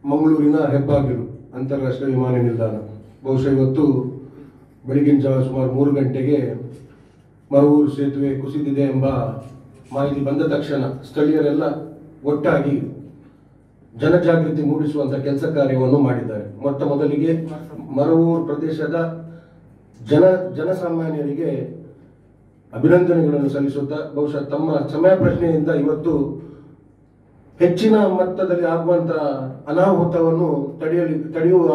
ಮಂಗಳೂರಿನ ಹೆಬ್ಬಾಗಿಲು ಅಂತಾರಾಷ್ಟ್ರೀಯ ವಿಮಾನ ನಿಲ್ದಾಣ ಬಹುಶಃ ಇವತ್ತು ಬೆಳಗಿನ ಜಾವ ಸುಮಾರು ಮೂರು ಗಂಟೆಗೆ ಮರವೂರು ಸೇತುವೆ ಕುಸಿದಿದೆ ಎಂಬ ಮಾಹಿತಿ ಬಂದ ತಕ್ಷಣ ಸ್ಥಳೀಯರೆಲ್ಲ ಒಟ್ಟಾಗಿ ಜನಜಾಗೃತಿ ಮೂಡಿಸುವಂತ ಕೆಲಸ ಕಾರ್ಯವನ್ನು ಮಾಡಿದ್ದಾರೆ ಮೊಟ್ಟ ಮೊದಲಿಗೆ ಮರವೂರು ಪ್ರದೇಶದ ಜನ ಜನಸಾಮಾನ್ಯರಿಗೆ ಅಭಿನಂದನೆಗಳನ್ನು ಸಲ್ಲಿಸುತ್ತಾ ಬಹುಶಃ ತಮ್ಮ ಸಮಯ ಪ್ರಶ್ನೆಯಿಂದ ಇವತ್ತು ಹೆಚ್ಚಿನ ಮಟ್ಟದಲ್ಲಿ ಆಗುವಂತ ಅನಾಹುತವನ್ನು ತಡೆಯಲಿ ತಡೆಯುವ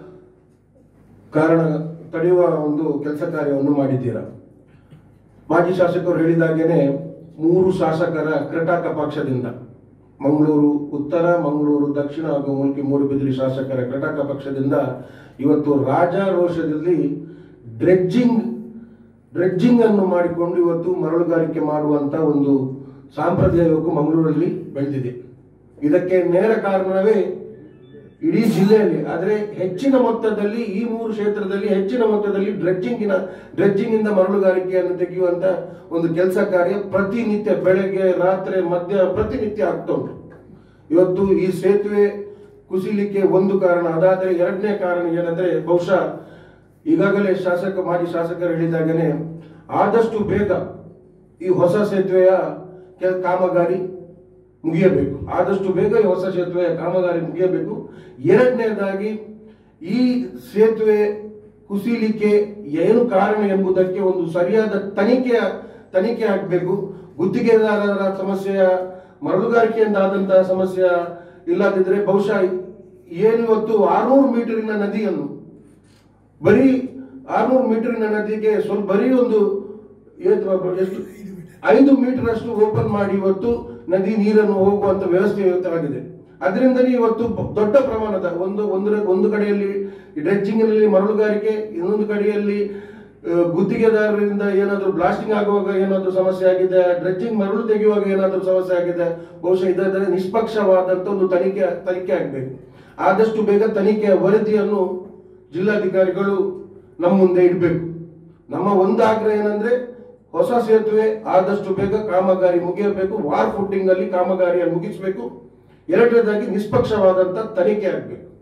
ಕಾರಣ ತಡೆಯುವ ಒಂದು ಕೆಲಸ ಕಾರ್ಯವನ್ನು ಮಾಡಿದ್ದೀರಾ ಮಾಜಿ ಶಾಸಕರು ಹೇಳಿದಾಗೇನೆ ಮೂರು ಶಾಸಕರ ಕ್ರಟಾಕ ಪಕ್ಷದಿಂದ ಮಂಗಳೂರು ಉತ್ತರ ಮಂಗಳೂರು ದಕ್ಷಿಣ ಹಾಗೂ ಮುಲ್ಕಿ ಮೂಡುಬಿದಿರೆ ಶಾಸಕರ ಕ್ರಟಾಕ ಪಕ್ಷದಿಂದ ಇವತ್ತು ರಾಜಾರೋಷದಲ್ಲಿ ಡ್ರೆಡ್ಜಿಂಗ್ ಡ್ರೆಡ್ಜಿಂಗ್ ಅನ್ನು ಮಾಡಿಕೊಂಡು ಇವತ್ತು ಮರಳುಗಾರಿಕೆ ಮಾಡುವಂತ ಒಂದು ಸಾಂಪ್ರದಾಯ ಇವತ್ತು ಮಂಗಳೂರಲ್ಲಿ ಬೆಳೆದಿದೆ ಇದಕ್ಕೆ ನೇರ ಕಾರಣವೇ ಇಡೀ ಜಿಲ್ಲೆಯಲ್ಲಿ ಆದರೆ ಹೆಚ್ಚಿನ ಮೊತ್ತದಲ್ಲಿ ಈ ಮೂರು ಕ್ಷೇತ್ರದಲ್ಲಿ ಹೆಚ್ಚಿನ ಮೊತ್ತದಲ್ಲಿ ಡ್ರೆಡ್ಜಿಂಗಿನ ಡ್ರೆಡ್ಜಿಂಗ್ ಇಂದ ಮರಳುಗಾರಿಕೆಯನ್ನು ತೆಗೆಯುವಂತ ಒಂದು ಕೆಲಸ ಕಾರ್ಯ ಪ್ರತಿನಿತ್ಯ ಬೆಳಗ್ಗೆ ರಾತ್ರಿ ಮಧ್ಯ ಪ್ರತಿನಿತ್ಯ ಆಗ್ತಾ ಉಂಟು ಇವತ್ತು ಈ ಸೇತುವೆ ಕುಸಿಲಿಕ್ಕೆ ಒಂದು ಕಾರಣ ಅದಾದರೆ ಎರಡನೇ ಕಾರಣ ಏನಂದ್ರೆ ಬಹುಶಃ ಈಗಾಗಲೇ ಶಾಸಕ ಮಾಜಿ ಶಾಸಕರು ಹೇಳಿದಾಗನೇ ಆದಷ್ಟು ಬೇಗ ಈ ಹೊಸ ಸೇತುವೆಯ ಕೆಲ- ಕಾಮಗಾರಿ ಮುಗಿಯಬೇಕು ಆದಷ್ಟು ಬೇಗ ಈ ಹೊಸ ಸೇತುವೆಯ ಕಾಮಗಾರಿ ಮುಗಿಯಬೇಕು ಎರಡನೇದಾಗಿ ಈ ಸೇತುವೆ ಕುಸಿಲಿಕ್ಕೆ ಏನು ಕಾರಣ ಎಂಬುದಕ್ಕೆ ಒಂದು ಸರಿಯಾದ ತನಿಖೆಯ ತನಿಖೆ ಆಗಬೇಕು ಗುತ್ತಿಗೆದಾರರ ಸಮಸ್ಯೆಯ ಮರಳುಗಾರಿಕೆಯಿಂದ ಆದಂತಹ ಸಮಸ್ಯೆ ಇಲ್ಲದಿದ್ರೆ ಬಹುಶಃ ಏನು ಇವತ್ತು ಆರ್ನೂರು ಮೀಟರಿನ ನದಿಯನ್ನು ಬರೀ ಆರ್ನೂರು ಮೀಟರಿನ ನದಿಗೆ ಸ್ವಲ್ಪ ಬರೀ ಒಂದು ಏತ್- ಎಷ್ಟು ಐದು ಮೀಟರ್ ಅಷ್ಟು ಓಪನ್ ಮಾಡಿ ಇವತ್ತು ನದಿ ನೀರನ್ನು ಹೋಗುವಂತ ವ್ಯವಸ್ಥೆ ಇವತ್ತು ಆಗಿದೆ ಅದರಿಂದಲೇ ಇವತ್ತು ಬ- ದೊಡ್ಡ ಪ್ರಮಾಣದ ಒಂದು ಒಂದು ಒಂದು ಕಡೆಯಲ್ಲಿ ಡ್ರೆಡ್ಜಿಂಗ್ ನಲ್ಲಿ ಮರಳುಗಾರಿಕೆ ಇನ್ನೊಂದು ಕಡೆಯಲ್ಲಿ ಆ, ಗುತ್ತಿಗೆದಾರರಿಂದ ಏನಾದರೂ ಬ್ಲಾಸ್ಟಿಂಗ್ ಆಗುವಾಗ ಏನಾದರೂ ಸಮಸ್ಯೆ ಆಗಿದೆ ಡ್ರೆಡ್ಜಿಂಗ್ ಮರಳು ತೆಗೆಯುವಾಗ ಏನಾದರೂ ಸಮಸ್ಯೆ ಆಗಿದೆ ಬಹುಶಃ ಇದರ ನಿಷ್ಪಕ್ಷವಾದಂತ ಒಂದು ತನಿಖೆ ತನಿಖೆ ಆಗಬೇಕು ಆದಷ್ಟು ಬೇಗ ತನಿಖೆಯ ವರದಿಯನ್ನು ಜಿಲ್ಲಾಧಿಕಾರಿಗಳು ನಮ್ಮ ಮುಂದೆ ಇಡಬೇಕು ನಮ್ಮ ಒಂದು ಆಗ್ರಹ ಏನಂದ್ರೆ ಹೊಸ ಸೇತುವೆ ಆದಷ್ಟು ಬೇಗ ಕಾಮಗಾರಿ ಮುಗಿಯಬೇಕು ವಾರ್ ಫುಟ್ಟಿಂಗ್ ಅಲ್ಲಿ ಕಾಮಗಾರಿಯನ್ನು ಮುಗಿಸಬೇಕು ಎರಡನೇದಾಗಿ ನಿಷ್ಪಕ್ಷವಾದಂತ ತನಿಖೆ ಆಗಬೇಕು